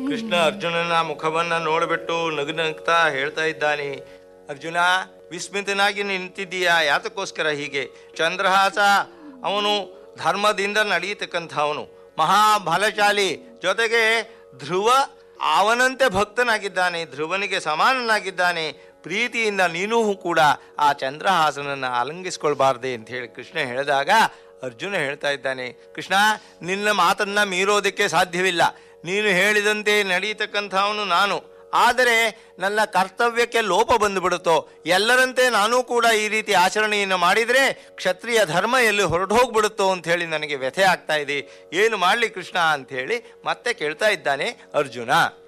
ಕೃಷ್ಣ ಅರ್ಜುನನ ಮುಖವನ್ನ ನೋಡ್ಬಿಟ್ಟು ನಗು ನಗ್ತಾ ಹೇಳ್ತಾ ಇದ್ದಾನೆ ಅರ್ಜುನ ವಿಸ್ಮಿತನಾಗಿ ನಿಂತಿದ್ದೀಯಾ ಯಾತಕ್ಕೋಸ್ಕರ ಹೀಗೆ ಚಂದ್ರಹಾಸ ಅವನು ಧರ್ಮದಿಂದ ನಡೆಯತಕ್ಕಂಥವನು ಮಹಾಬಲಶಾಲಿ ಜೊತೆಗೆ ಧ್ರುವ ಅವನಂತೆ ಭಕ್ತನಾಗಿದ್ದಾನೆ ಧ್ರುವನಿಗೆ ಸಮಾನನಾಗಿದ್ದಾನೆ ಪ್ರೀತಿಯಿಂದ ನೀನೂ ಕೂಡ ಆ ಚಂದ್ರಹಾಸನನ್ನು ಅಲಂಗಿಸ್ಕೊಳ್ಬಾರ್ದೆ ಅಂತ ಹೇಳಿ ಕೃಷ್ಣ ಹೇಳಿದಾಗ ಅರ್ಜುನ ಹೇಳ್ತಾ ಇದ್ದಾನೆ ಕೃಷ್ಣ ನಿನ್ನ ಮಾತನ್ನ ಮೀರೋದಕ್ಕೆ ಸಾಧ್ಯವಿಲ್ಲ ನೀನು ಹೇಳಿದಂತೆ ನಡೀತಕ್ಕಂಥವನು ನಾನು ಆದರೆ ನನ್ನ ಕರ್ತವ್ಯಕ್ಕೆ ಲೋಪ ಬಂದುಬಿಡುತ್ತೋ ಎಲ್ಲರಂತೆ ನಾನೂ ಕೂಡ ಈ ರೀತಿ ಆಚರಣೆಯನ್ನು ಮಾಡಿದರೆ ಕ್ಷತ್ರಿಯ ಧರ್ಮ ಎಲ್ಲಿ ಹೊರಟು ಹೋಗ್ಬಿಡುತ್ತೋ ಅಂತ ಹೇಳಿ ನನಗೆ ವ್ಯಥೆ ಆಗ್ತಾ ಇದೆ ಏನು ಮಾಡಲಿ ಕೃಷ್ಣ ಅಂತ ಹೇಳಿ ಮತ್ತೆ ಕೇಳ್ತಾ ಇದ್ದಾನೆ ಅರ್ಜುನ